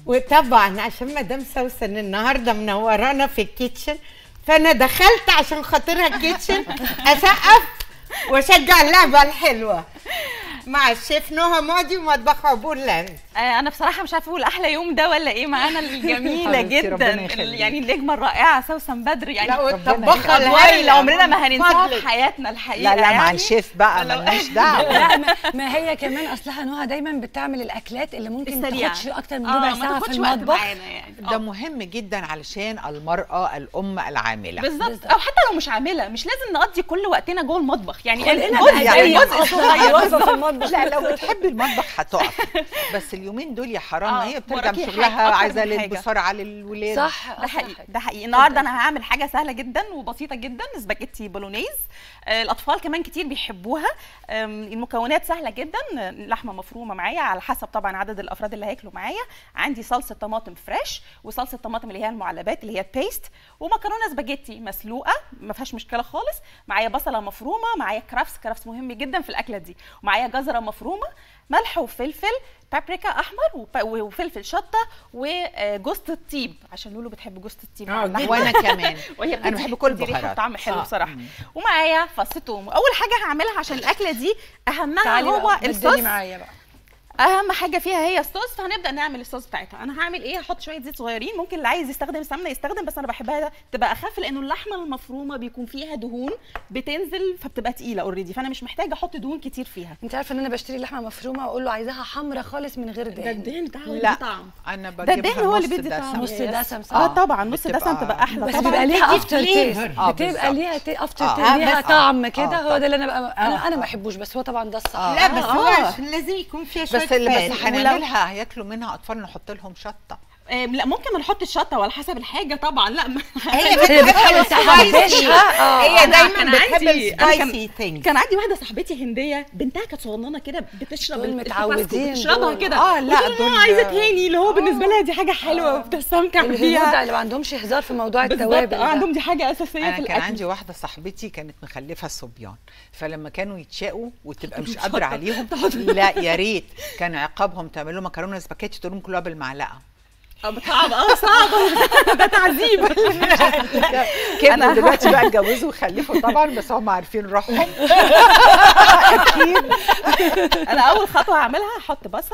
وطبعا عشان مدام سوسن النهارده منورانا في الكيتشن فانا دخلت عشان خاطرها الكيتشن اسقف واشجع اللعبه الحلوه مع الشيف نهى ماضي ومطبخ عبور لاند آه، انا بصراحه مش عارفه اقول احلى يوم ده ولا ايه معانا الجميله حبيبتي، ربنا جدا يخليك. يعني النجمه الرائعه سوسن بدر يعني لا ربنا والطباخه الادوار اللي عمرنا ما من هننساها فضلك. في حياتنا الحقيقه لا لا مع يعني. الشيف بقى لو- ملناش دعوه لا ما, ما هي كمان اصلها نهى دايما بتعمل الاكلات اللي ممكن ما السريعة. تاخدش اكتر من آه، ربع ما ساعه في تاخدش وقت المطبخ معانا يعني ده مهم جدا علشان المرأة الأم العاملة بالظبط بالظبط. او حتى لو مش عامله مش لازم نقضي كل وقتنا جوه المطبخ يعني كلنا الجزء يعني الجزء الصغير واقفه في المطبخ لا لو بتحبي المطبخ هتقف بس اليومين دول يا حرام آه، ما هي بترجع وراكي من حاجة شغلها أكتر عايزه من حاجة. للبصارة للولاد صح ده حقيقي ده حقيقي النهارده انا هعمل حاجه سهله جدا وبسيطه جدا سباجيتي بولونيز آه، الاطفال كمان كتير بيحبوها آم، المكونات سهله جدا آه، لحمه مفرومه معايا على حسب طبعا عدد الافراد اللي هياكلوا معايا عندي صلصه طماطم فريش وصلصه طماطم اللي هي المعلبات اللي هي البيست ومكرونه سباجيتي مسلوقه ما فيهاش مشكله خالص معايا بصله مفرومه معايا كرافس كرافس مهم جدا في الاكله دي ومعايا جزره مفرومه ملح وفلفل بابريكا احمر وب- وفلفل شطه وجوز الطيب عشان لولو بتحب جوز الطيب مع آه، اللحمة. وانا كمان وهي انا بحب كل البهارات طعم حلو آه. بصراحه ومعايا فص توم اول حاجه هعملها عشان الاكله دي اهمها تعالي هو بقى بدلي الصوص معايا بقى اهم حاجه فيها هي الصوص فهنبدا نعمل الصوص بتاعتها انا هعمل ايه هحط شويه زيت صغيرين ممكن اللي عايز يستخدم سمنه يستخدم بس انا بحبها تبقى اخف لانه اللحمه المفرومه بيكون فيها دهون بتنزل فبتبقى تقيله اوريدي فانا مش محتاجه احط دهون كتير فيها انت عارفه ان انا بشتري لحمه مفرومه واقول له عايزاها حمرا خالص من غير ده دهن الدهن ده هو اللي لا بيدي طعم انا ده بجيبها الدهن هو اللي نص بيدي طعم دسم. نص دسم صح اه طبعا نص بتبقى- دسم تبقى احلى بس طبعا بيبقى ليها بتدي افتر تيست flavor. آه، بتبقى بالظبط. ليها افتر آه. تيست ليها بس- طعم آه، كده هو طبعا. ده اللي انا بقى انا انا ما بحبوش بس هو طبعا ده الصح لا بس هو آه. عشان لازم يكون فيها شويه بس اللي فات. بس هنعملها هياكلوا منها اطفال نحط لهم شطه آم، لا ممكن ما نحطش شطه ولا حسب الحاجه طبعا لا ما- هي هي بتحب بتحاول تحبشها اه هي أنا دايما كان بتحب عندي- أنا كان- السبايسي ثينج كان عندي واحده صاحبتي هنديه بنتها كانت صغننه كده بتشرب دول ال- متعودين التباسكو، بتشربها دول. كده آه، لا، قلت لها دول- عايزه تاني اللي هو بالنسبه لها دي حاجه حلوه وبتستمتع الهنود بيها اللي ما عندهمش هزار في موضوع بالظبط التوابل آه، ده. عندهم دي حاجه اساسيه انا في كان الاكل عندي واحده صاحبتي كانت مخلفه صبيان فلما كانوا يتشاقوا وتبقى مش قادره عليهم لا يا ريت كان عقابهم تعمل لهم مكرونه سباكيتي تقول لهم كلها بالمعلقه اه صعب اه صعب ده تعذيب كبروا دلوقتي بقى اتجوزوا وخلفوا طبعا بس هم عارفين روحهم اكيد انا اول خطوه هعملها هحط بصل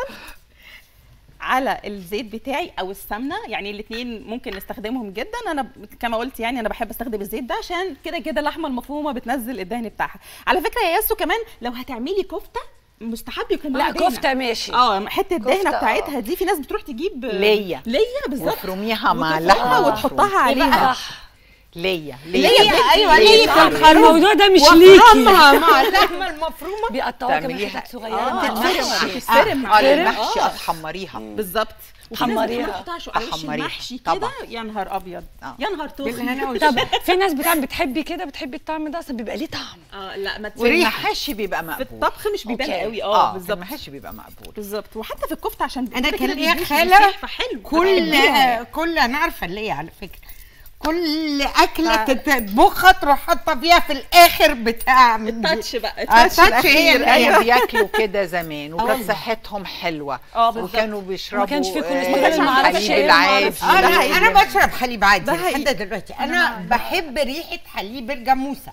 على الزيت بتاعي او السمنه يعني الاثنين ممكن نستخدمهم جدا انا كما قلت يعني انا بحب استخدم الزيت ده عشان كده كده اللحمه المفرومه بتنزل الدهن بتاعها على فكره يا ياسو كمان لو هتعملي كفته مستحب يكون لا معاها دهنة. كفته ماشي اه حته الدهنه كفتة، بتاعتها دي في ناس بتروح تجيب ليا. ليا بالظبط وافرميها مع وتفرمها اللحمه وتحطها المفرومة. عليها صح ليا ليا ليا ايوه ليا في الخروف الموضوع ده مش وافرمها ليكي مع اللحمه المفرومه بيقطعوها كمان تعمليها- حتت صغيره اه بتتفرم. بتتفرم اه عليها. المحشي آه. تحمريها بالظبط وفي ناس حمريها. بتحب تحطها شو- على وش أحمريها. المحشي كده طبعا. يا نهار ابيض آه. يا نهار تخن بالهنا والشفا طب في ناس بتعمل بتحبي كده بتحبي الطعم ده اصل بيبقى ليه طعم اه لا ما والمحاشي بيبقى في مقبول الطبخ مش بيبان أوكي. قوي اه اه بالظبط المحاشي بيبقى مقبول بالظبط وحتى في الكفته عشان انا كده كان كده ليا بيدوش خاله مساحة، فحلو كل بحبها. كل انا عارفه اللي هي على فكره كل اكله تطبخها تروح حاطه فيها في الاخر بتاع من دي. التاتش بقى آه، التاتش التاتش هي الأخير، اللي- كانوا ايوه بياكلوا كده زمان وكانت والله. صحتهم حلوه اه بالظبط. وكانوا بيشربوا كانش في آه، كوليسترول، ما أعرفش الحليب إيه، ما أعرفش. العادي انا حقيقي. انا بشرب حليب عادي ده حقيقي. لحد دلوقتي انا بحب ريحه حليب الجاموسه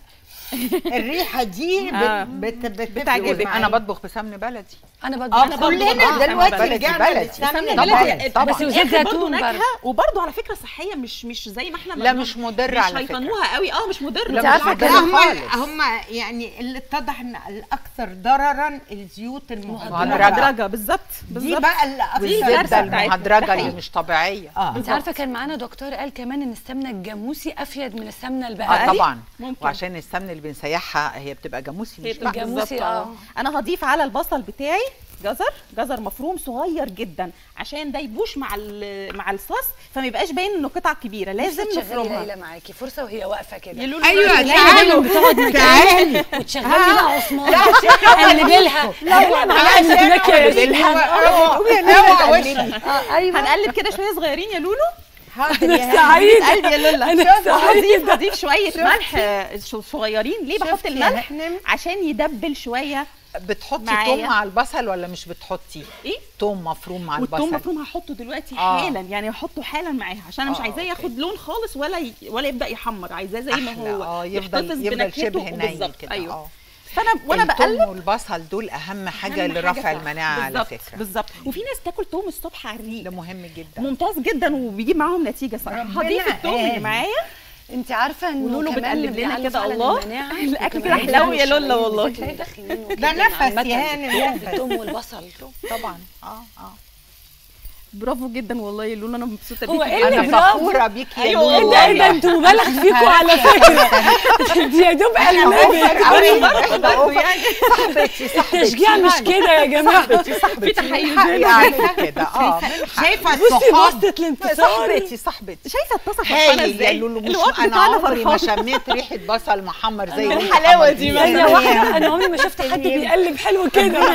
الريحه دي بت آه. بت بت بتعجبك. انا بطبخ بسمنه بلدي انا اه بطبخ برضه كلنا بطبخ دلوقتي بلدي رجعنا بلدي. للسمنه طبعاً. البلدي طبعاً. بس وزيت الآخر برضه زيتون نكهه برضه وبرضه على فكره صحيه مش مش زي ما احنا لا بنقول. مش مضره مش على فكره هيطنوها قوي اه مش مضره لا، انت عارفه مش كده هم خالص. هم يعني اللي اتضح ان الاكثر ضررا الزيوت المهدرجه مهدرجه بالظبط دي بالظبط بقى اللي اكثر الكارثة والزبده بتاعتنا. المهدرجه ده اللي حقيقي. مش طبيعيه اه انت عارفه كان معانا دكتور قال كمان ان السمنه الجاموسي افيد من السمنه اه البقري طبعا ممكن. وعشان السمن اللي بنسيحها هي بتبقى جاموسي هي مش بتبقى بقى الجاموسي، بالظبط، اه. انا هضيف على البصل بتاعي جزر جزر مفروم صغير جدا عشان ده يبوش مع ال- مع الصوص فما يبقاش باين انه قطع كبيره لازم تشغلي نفرمها ليلى معاكي فرصه وهي واقفه كده يلولو ايوه بقى. تعالوا تعالي وتشغلي بقى عثمان قلبي لها لا معاها انت ماشيه بديلها اوعى اه ايوه هنقلب كده شويه صغيرين يا لولو حاضر انا يا هاني. سعيده قلبي يا لولا انا هضيف سعيده هضيف شويه ملح آه، ش- صغيرين ليه بحط شفتي يا الملح هانم؟ عشان يدبل شويه بتحطي معايا. توم مع البصل ولا مش بتحطي ايه توم مفروم مع والثوم البصل المفروم هحطه دلوقتي آه. حالا يعني هحطه حالا معاها عشان انا مش آه، عايزاه أوكي. ياخد لون خالص ولا ي... ولا يبدا يحمر عايزاه زي ما أحلى. هو اه يحتفظ يفضل يفضل بنكهته شبه ني بالظبط. كده ايوه اه فانا وانا التوم بقلب والبصل دول اهم حاجه أهم لرفع صح. المناعه على بالظبط، فكره بالظبط وفي ناس تاكل توم الصبح على الريق ده مهم جدا ممتاز جدا وبيجيب معاهم نتيجه صراحه ربنا هضيف التوم اللي قال. معايا انت عارفه انه ولولو كمان بتقلب لنا بيعلي كده فعلاً الله. المناعة، الأكل وكمان كده حلو يا بيعمل لولا شرايين والله. بالذات المدخنين ده وكده نفس عامة. يا هانم نفس الثوم والبصل طبعا اه اه برافو جدا والله يا لولا انا مبسوطه هو بيكي ايه اللي انا برافو؟ فخوره بيكي يا أيوة لولو ايه ده ايه ده انتوا مبالغ فيكم على فكره دي يا دوب قلبت برضه يعني صاحبتي صاحبتي التشجيع مش كده يا جماعه صاحبتي صاحبتي في تحيز من حقي هنا. اعمل كده اه من حقي. شايفه بصي الصحاب بصت الانتصار صاحبتي صاحبتي شايفه الطاسه فرحانه هايل يا ازاي لولو مش الوقت انا بتاعنا عمري ما فرحان شميت ريحه بصل محمر زي من اللي الحلاوة محمر دي دي. بقى. ثانيه واحده انا عمري ما شفت حد بيقلب حلو كده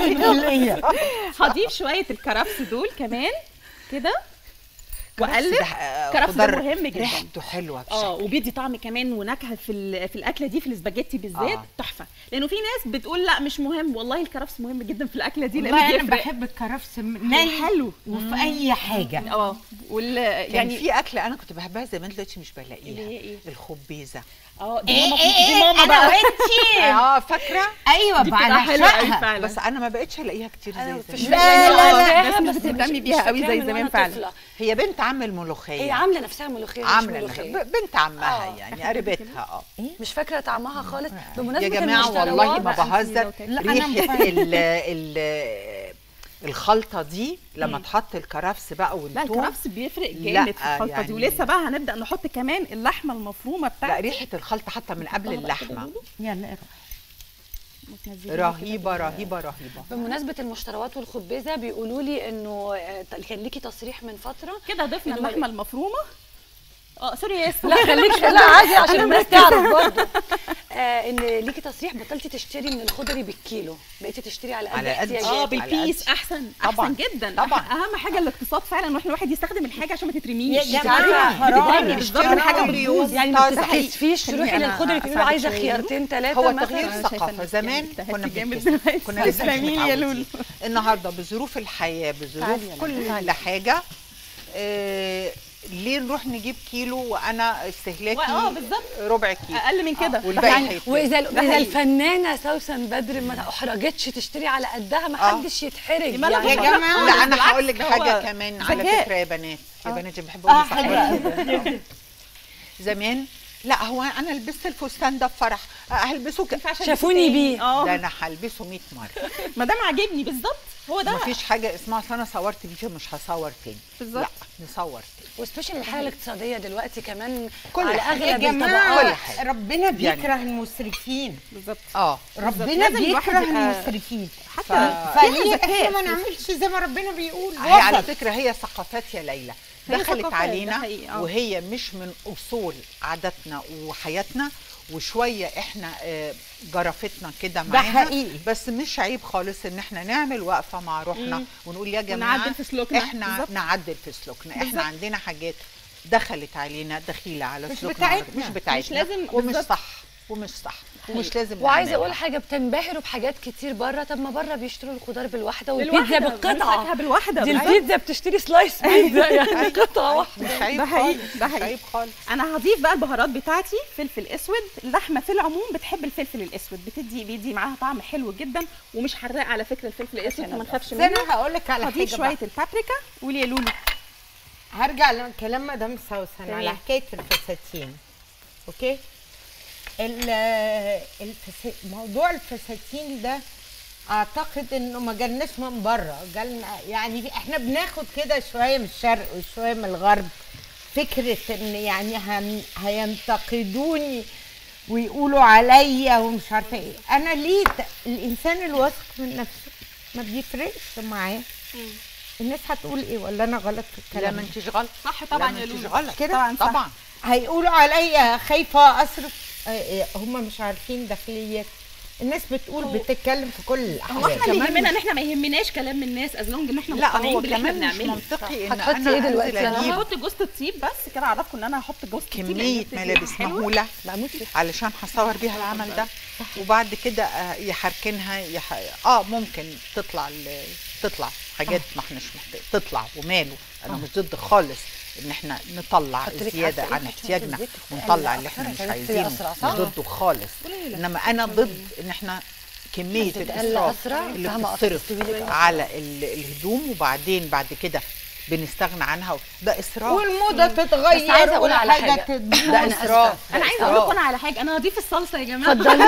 هضيف شويه الكرفس دول كمان كده كرفس واقلب ده، آه، كرفس ده خضار مهم جدا. ريحته حلوه اه بشكل وبيدي طعم كمان ونكهه في ال- في الاكله دي في الاسباجيتي بالذات آه. تحفه لانه في ناس بتقول لا مش مهم والله الكرفس مهم جدا في الاكله دي والله لانه انا بيفرق بحب الكرفس ني ني حلو وفي اي حاجه اه وال يعني يعني في اكله انا كنت بحبها زمان دلوقتي مش اللي هي بلاقيها ايه؟ الخبيزه اه دي ايه ماما ايه دي ايه ماما انا بقى وانتي اه فاكره ايوه دي بتبقى حلوه قوي بعشقها فعلا بس انا ما بقتش الاقيها كتير انا زي مش زمان لا، لا، لا، عارفاها، بس مش بس بتهتمي مش بيها قوي فاكراها زي من زمان وأنا فعلا. طفلة. هي بنت عم الملوخيه هي عامله نفسها ملوخيه مش عامله ملوخية. ب- بنت عمها آه. يعني قريبتها اه مش فاكره طعمها خالص يا بمناسبه جماعه والله المشتروات ما بقى بهزر لو كان- لا، أنا ريحه مفاهمة. ال ال الخلطه دي لما تحط الكرفس بقى لا والثوم الكرفس بيفرق لا، جامد في الخلطه يعني- دي ولسه بقى هنبدا نحط كمان اللحمه المفرومه لا بتاعتي ريحه الخلطه حتى من قبل نحطها بقى كده اللحمه لولو. يلا اروح وتنزليها رهيبه كده. رهيبه رهيبه بمناسبه المشتروات والخبيزه بيقولوا لي انه آه، كان ليكي تصريح من فتره كده ضفنا إنه اللحمه المفرومه اه سوري يا ياسر لا خليك لا عادي عشان الناس تعرف برضه آه ان ليكي تصريح بطلتي تشتري من الخضري بالكيلو بقيتي تشتري على قد على قد- احتياجاتك اه على بالبيس قد. احسن طبعاً، احسن جدا طبعاً. اهم حاجه الاقتصاد فعلا واحنا الواحد يستخدم الحاجه عشان ما تترميش يا أنت جماعة، عارفة؟ حرام. بتترمي بالظبط اشتري الحاجه كل يوم بتبوظ يعني طازة. ما بتتكسفيش تروحي خليني أنا للخضري تقولي له أساعدك عايزه شوية. خيارتين ثلاثه هو مثلا تغيير ثقافه زمان اجتهدت كنا جامد بنتكسف دلوقتي. كنا لسه مش تسلمي لي يا لولو. متعودين النهارده بظروف الحياه بظروف تعالي يا كل حاجه آه ليه نروح نجيب كيلو وانا استهلاكي اه بالظبط ربع كيلو اقل من كده والباقي يعني هيترمي. واذا ده اذا حقيقي. الفنانه سوسن بدر ما احرجتش تشتري على قدها ما آه. حدش يتحرج ما أنا يا بقول- جماعة، لا انا بالعكس، هقول لك ده هو حاجه كمان على ذكاء. فكره يا بنات يا بنات بحب اه اقول حلوه صحباتي قوي زمان لا هو انا لبست الفستان ده في فرح آه، هلبسه ك... شافوني بيه ده اه انا هلبسه 100 مره ما دام عاجبني بالظبط هو ده مفيش حاجه اسمها أصل انا صورت فيه مش هصور تاني بالظبط. لا نصور تاني وسبيشال الحاله الاقتصاديه دلوقتي كمان كل على حاجة. يا اغلب كل جماعه حاجة. ربنا يعني- بيكره المسرفين بالظبط اه ربنا لازم الواحد بيكره يبقى- المسرفين حتى ف- فليه فيها احنا ذكاء ما نعملش زي ما ربنا بيقول هي على وسط. فكره هي ثقافات يا ليلى هي دخلت ثقافات، ده علينا حقيقي، آه. وهي مش من اصول عاداتنا وحياتنا وشويه احنا آه، جرفتنا كده ده معاها حقيقي. بس مش عيب خالص ان احنا نعمل وقفه مع روحنا مم. ونقول يا جماعه ونعدل في سلوكنا. احنا بالظبط. نعدل في سلوكنا بالظبط. احنا عندنا حاجات دخلت علينا دخيله على مش سلوكنا بتاعتنا. مش بتاعتنا مش لازم- ومش بالظبط. صح ومش صح ومش لازم وعايزه نعملها. اقول حاجه بتنبهروا بحاجات كتير بره طب ما بره بيشتروا الخضار بالواحده بالواحدة، والبيتزا بالقطعه بنمسكها بالواحده دي بالظبط. البيتزا بتشتري سلايس بيتزا يعني قطعه واحده مش عيب ده حقيقي، خالص ده مش حقيقي. عيب خالص انا هضيف بقى البهارات بتاعتي فلفل اسود اللحمه في العموم بتحب الفلفل الاسود بتدي بيدي معاها طعم حلو جدا ومش حراق على فكره الفلفل الاسود فما نخافش بس منه انا هقول لك على هضيف حاجه شويه بقى. البابريكا قولي يا لولو هرجع لكلام مدام سوسن تمام. على حكايه الفساتين اوكي ال- الفس... موضوع الفساتين ده اعتقد انه ما جالناش من بره جالنا يعني احنا بناخد كده شويه من الشرق وشويه من الغرب فكره ان يعني هن... هينتقدوني ويقولوا عليا ومش عارفه ايه انا ليه ت- الانسان الواثق من نفسه ما بيفرقش معاه الناس هتقول ايه ولا انا غلط في لا الكلام ما ده؟ انتش غلط صح لا طبعا ما يا انتش لولو غلط كده؟ طبعا صح. طبعا هيقولوا عليا خايفه اصرف هم مش عارفين داخليات الناس بتقول بتتكلم في كل هو الاحوال احنا اللي يهمنا ان احنا ما يهمناش كلام الناس از لونج ان احنا لا مقتنعين هو باللي احنا كمان مش بنعمله منطقي ان هتحطي انا إيه انزل دلوقتي؟ انا اجيب هحط جوز الطيب بس كده اعرفكم ان انا هحط جوز الطيب كمية لأن الطيب ملابس حلوة. مهولة بموت فيها علشان هصور بيها العمل ده وبعد كده آه، يحركنها يح... اه ممكن تطلع ال... تطلع حاجات ما احناش محتاج تطلع وماله انا مش ضد خالص ان احنا نطلع حط لك زياده عارفة إيه؟ عن حط احتياجنا الزيت ونطلع أقل اللي احنا أكتر مش عشان عايزينه أسرع، مش صح؟ ضده خالص انما انا ضد ان احنا كميه بس تقل الاسراف أسرع، اللي فاهمة قصدي، بتصرف تستوي لك أسرع. على ال- الهدوم وبعدين بعد كده بنستغنى عنها ده اسراف والموضه تتغير بس عايزة أقول على والحاجة حاجة. تتبوظ. ده أنا اسراف آسفة. انا عايزه اقول لكم انا على حاجه انا هضيف الصلصه يا جماعه اتفضلي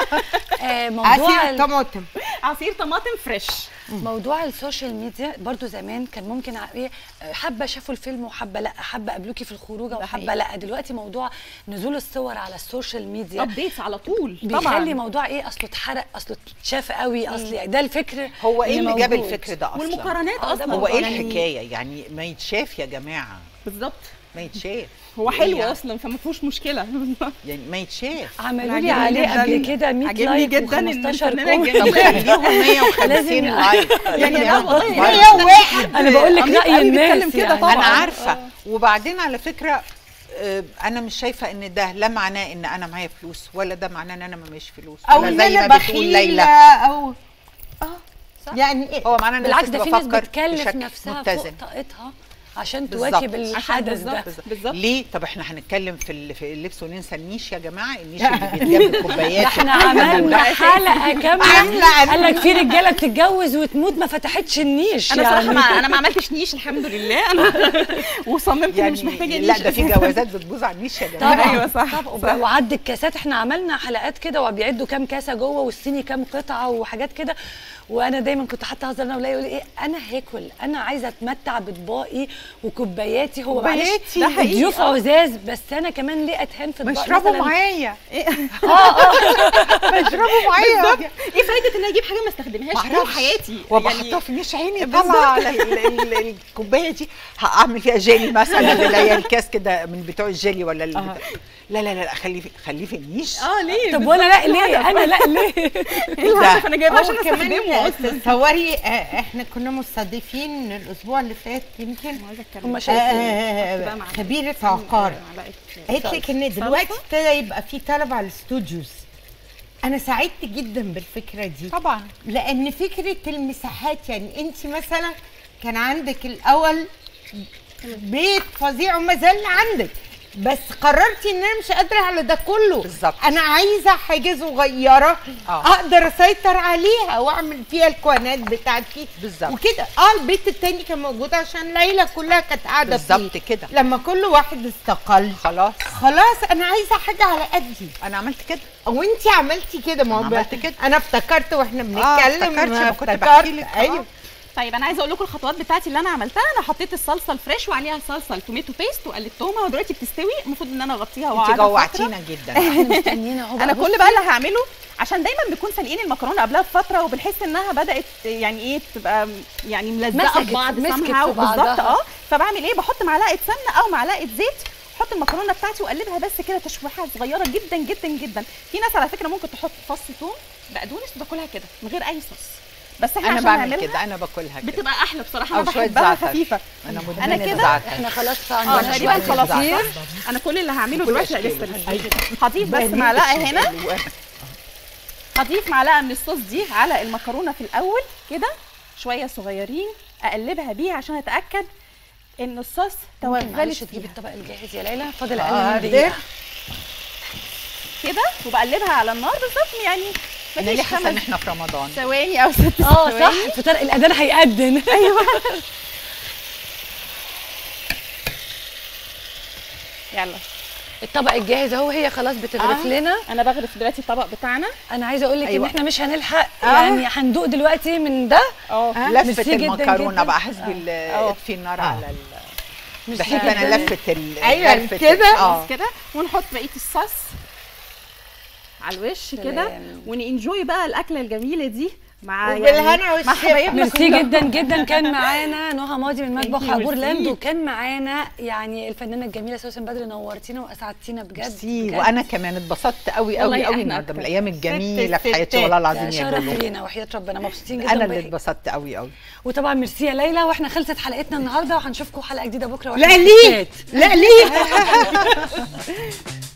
آه، موضوع عصير ال- طماطم عصير طماطم فريش موضوع السوشيال ميديا برضو زمان كان ممكن ع- ايه حبه شافوا الفيلم وحبه لا حبه قابلوكي في الخروجه وحبه حقيقي. لا دلوقتي موضوع نزول الصور على السوشيال ميديا ابديتس على طول بيخلي موضوع ايه اصله اتحرق اصله اتشاف قوي اصل ده الفكر هو ايه اللي جاب موجود. الفكر ده اصلا والمقارنات آه، ده اصلا هو ايه يعني- الحكايه يعني ما يتشاف يا جماعه بالظبط ما يتشاف هو إيه حلو يعني؟ اصلا فما فيهوش مشكله يعني ما يتشاف عملوا لي عاجبني عليه جداً. قبل كده 100 عاجبني لايك جداً إن و15 الفنانة كومنت طب الجميلة خليهم 150 لازم- لايك يعني لا والله هي واحد انا بقول لك عميق راي قوي بيتكلم الناس كده يعني. طبعاً. انا عارفه وبعدين على فكره آه، انا مش شايفه ان ده لا معناه ان انا معايا فلوس ولا ده معناه ان انا ما معيش فلوس او ولا ان زي انا ما بتقول بخيله ليلى او اه يعني ايه هو معناه ان بالعكس أنا ده في ناس بفكر بتكلف بشكل نفسها فوق متزن طاقتها عشان بالظبط. تواكب عشان الحدث ده بالظبط. بالظبط. ليه طب احنا هنتكلم في ال- في اللبس وننسى النيش يا جماعه النيش اللي بيتجاب بالكوبايات احنا عملنا حلقه كامله عاملة قال لك في رجاله بتتجوز وتموت ما فتحتش النيش انا يعني صراحه ما انا ما عملتش نيش الحمد لله انا وصممت اني مش محتاجه نيش لا ده في أساساً. جوازات بتبوظ على النيش يا جماعه طبعا أيوة صح، طبعا وعد الكاسات احنا عملنا حلقات كده وبيعدوا كام كاسه جوه والصيني كام قطعه وحاجات كده وانا دايما كنت حتى اهزر انا ولاقي يقول ايه انا هاكل انا عايزه اتمتع باطباقي وكوباياتي هو معلش كوباياتي. ده ده حقيقي حقيقي. ضيوف عزاز بس انا كمان ليه اتهان في ما اطباق اشربوا مثلاً معايا اه اه ما اشربوا معايا ايه فايده ان اجيب حاجه ما استخدمهاش طول معرفش. حياتي وبحطها في نيش عيني بالظبط. طالعه على ال- ال- ال- الكوبايه دي هعمل فيها جيلي مثلا اللي هي الكاس كده من بتوع الجيلي ولا ال- آه. لا لا لا لا خليه في خليه في النيش اه ليه طب وانا لا ليه انا لا ليه ايه الهدف انا جايباه عشان هو استخدمه كمان اصلا تصوري آه، احنا كنا مستضيفين الاسبوع اللي فات يمكن هم آه، شايفين آه، خبيره عقار قالت لك ان دلوقتي ابتدى يبقى في طلب على الاستوديوز انا سعدت جدا بالفكره دي طبعا لان فكره المساحات يعني انت مثلا كان عندك الاول بيت فظيع وما زال عندك بس قررتي ان انا مش قادره على ده كله بالظبط. انا عايزه حاجه صغيره آه. اقدر اسيطر عليها واعمل فيها الكوانات بتاعتي بالظبط. وكده اه البيت التاني كان موجود عشان ليلى كلها كانت قاعده فيه. بالظبط كده. لما كل واحد استقل خلاص خلاص انا عايزه حاجه على قدي انا عملت كده وانت عملتي كده ما هو أنا بقى- عملت كده. انا افتكرت واحنا اه بنتكلم افتكرت ما كنت افتكرت بحكي لك ايوه آه. طيب انا عايزه اقول لكم الخطوات بتاعتي اللي انا عملتها انا حطيت الصلصه الفريش وعليها صلصه التوميتو بيست وقلبتهم ودلوقتي بتستوي المفروض ان انا اغطيها انت واقعدها فترة. جوعتينا جدا احنا مستنيين اهو انا بقى. كل بقى اللي هعمله عشان دايما بنكون سالقين المكرونه قبلها بفتره وبنحس انها بدات يعني ايه تبقى يعني ملزقه مسكت- في بعض مسكت somehow. في بعضها. بالظبط اه فبعمل ايه بحط معلقه سمنه او معلقه زيت احط المكرونه بتاعتي واقلبها بس كده تشويحه صغيره جدا جدا جدا في ناس على فكره ممكن تحط فص ثوم بقدونس وتاكلها كده من غير اي صوص بس احنا انا عشان بعمل نعملها كده انا باكلها كده بتبقى احلى بصراحه انا او شويه بحبها زعتر خفيفه انا أنا مدمنه كده زعتر احنا خلاص اه عندنا تقريبا شوية خلاص زعتر. انا كل اللي هعمله كل دلوقتي أشكاله. لسه هضيف بس معلقه هنا هضيف معلقه من الصوص دي على المكرونه في الاول كده شويه صغيرين اقلبها بيه عشان اتاكد ان الصوص معلش توغلت تجيبي فيها الطبق الجاهز يا ليلى فاضل آه، اقل من ده. دقيقه كده وبقلبها على النار بالظبط يعني انا ليه مفيش حاسه ان خمس احنا في رمضان ثواني او ست اه ثواني صح الفطار الاذان هيأذن ايوه يلا الطبق الجاهز اهو هي خلاص بتغرف آه. لنا انا بغرف دلوقتي الطبق بتاعنا انا عايزه اقول لك أيوة. ان احنا مش هنلحق يعني هندوق دلوقتي من ده اه لفه ميرسي جداً المكرونه جداً. بقى حسبي ال- آه. اطفي النار على ال ميرسي بحب انا جداً. لفه ال أيوة لفة ال- كده. اه بس كده ونحط بقيه الصوص على الوش كده سلام. وننجوي بقى الاكله الجميله دي مع وبالهنا مع والشفا. حبايبنا ميرسي كلهم. جدا جدا كان معانا نهى ماضي من مطبخ you، عبور ميرسي. لاند وكان معانا يعني الفنانه الجميله سوسن بدر نورتينا واسعدتينا بجد ميرسي بجد. وانا كمان اتبسطت قوي والله قوي قوي إحنا النهارده من أكتر. الايام الجميله في حياتي الستات. والله ده العظيم يا شرف لولو لينا وحياه ربنا مبسوطين جدا انا اللي بإيه. اتبسطت قوي قوي وطبعا ميرسي يا ليلى واحنا خلصت حلقتنا النهارده وهنشوفكم حلقه جديده بكره لا وإحنا ليه ستات. لا ليه